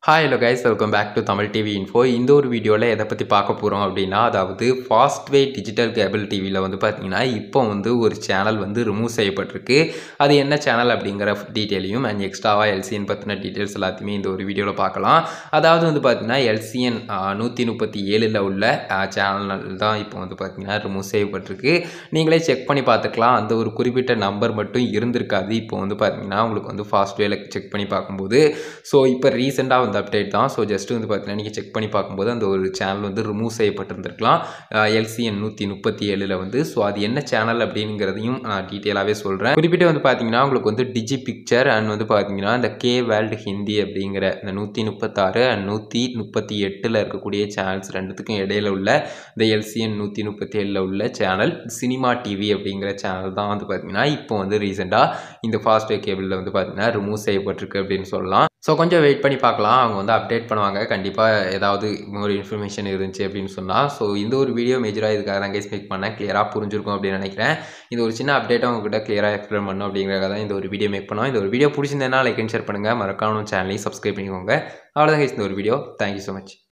hi hello guys welcome back to Tamil TV info இந்த ஒரு வீடியோவில் எதை பற்றி பார்க்க போகிறோம் அப்படின்னா அதாவது ஃபாஸ்ட்வே டிஜிட்டல் கேபிள் டிவியில் வந்து பார்த்தீங்கன்னா இப்போ வந்து ஒரு சேனல் வந்து ரிமூவ் செய்யப்பட்டிருக்கு அது என்ன சேனல் அப்படிங்கிற டீட்டெயிலையும் அண்ட் எக்ஸ்ட்ராவாக எல்சிஎன் பற்றின டீட்டெயில்ஸ் எல்லாத்தையுமே இந்த ஒரு வீடியோவில் பார்க்கலாம் அதாவது வந்து பார்த்தீங்கன்னா எல்சிஎன் நூற்றி முப்பத்தி ஏழில் உள்ள சேனல் தான் இப்போ வந்து பார்த்தீங்கன்னா ரிமூவ் செய்யப்பட்டிருக்கு நீங்களே செக் பண்ணி பார்த்துக்கலாம் அந்த ஒரு குறிப்பிட்ட நம்பர் மட்டும் இருந்திருக்காது இப்போ வந்து பார்த்தீங்கன்னா உங்களுக்கு வந்து ஃபாஸ்ட்வேல செக் பண்ணி பார்க்கும்போது ஸோ இப்போ ரீசெண்டாக வந்து அப்டேட் தான் ஸோ ஜஸ்ட் வந்து பார்த்தீங்கன்னா நீங்கள் செக் பண்ணி பார்க்கும்போது அந்த ஒரு சேனல் வந்து ரிமூவ் செய்யப்பட்டிருந்திருக்கலாம் எல்சிஎன் நூற்றி முப்பத்தி ஏழில் வந்து ஸோ அது என்ன சேனல் அப்படிங்கிறதையும் நான் டீட்டெயிலாகவே சொல்கிறேன் குறிப்பிட்டு வந்து பார்த்தீங்கன்னா உங்களுக்கு வந்து டிஜி பிக்சர் அண்ட் வந்து பார்த்தீங்கன்னா இந்த கே வேர்ல்டு ஹிந்தி அப்படிங்கிற இந்த நூற்றி முப்பத்தாறு அண்ட் நூற்றி முப்பத்தி எட்டில் இருக்கக்கூடிய சேனல்ஸ் ரெண்டுத்துக்கும் இடையில உள்ள இந்த எல்சிஎன் நூற்றி முப்பத்தி ஏழில் உள்ள சேனல் சினிமா டிவி அப்படிங்கிற சேனல் தான் வந்து பார்த்தீங்கன்னா இப்போ வந்து ரீசெண்டாக இந்த ஃபாஸ்ட்வே கேபிளில் வந்து பார்த்தீங்கன்னா ரிமூவ் செய்யப்பட்டிருக்கு அப்படின்னு சொல்லலாம் ஸோ கொஞ்சம் வெயிட் பண்ணி பார்க்கலாம் அவங்க வந்து அப்டேட் பண்ணுவாங்க கண்டிப்பாக ஏதாவது ஒரு இன்ஃபர்மேஷன் இருந்துச்சு அப்படின்னு சொன்னால் ஸோ இந்த ஒரு வீடியோ மேஜராக இதுக்காக தான் கைஸ் மேக் பண்ணேன் கிளியராக புரிஞ்சிருக்கும் அப்படின்னு நினைக்கிறேன் இது ஒரு சின்ன அப்டேட் உங்ககிட்ட கிளியராக எக்ஸ்பிளைன் பண்ணணும் அப்படிங்கிறத தான் இந்த ஒரு வீடியோ மேக் பண்ணோம் இந்த ஒரு வீடியோ பிடிச்சிருந்தேன்னா லைக் அண்ட் ஷேர் பண்ணுங்கள் மறக்காம சேனலையும் சப்ஸ்கிரைப் பண்ணிக்கோங்க அவ்வளோதான் கைஸ் இந்த ஒரு வீடியோ தேங்க்யூ ஸோ மச்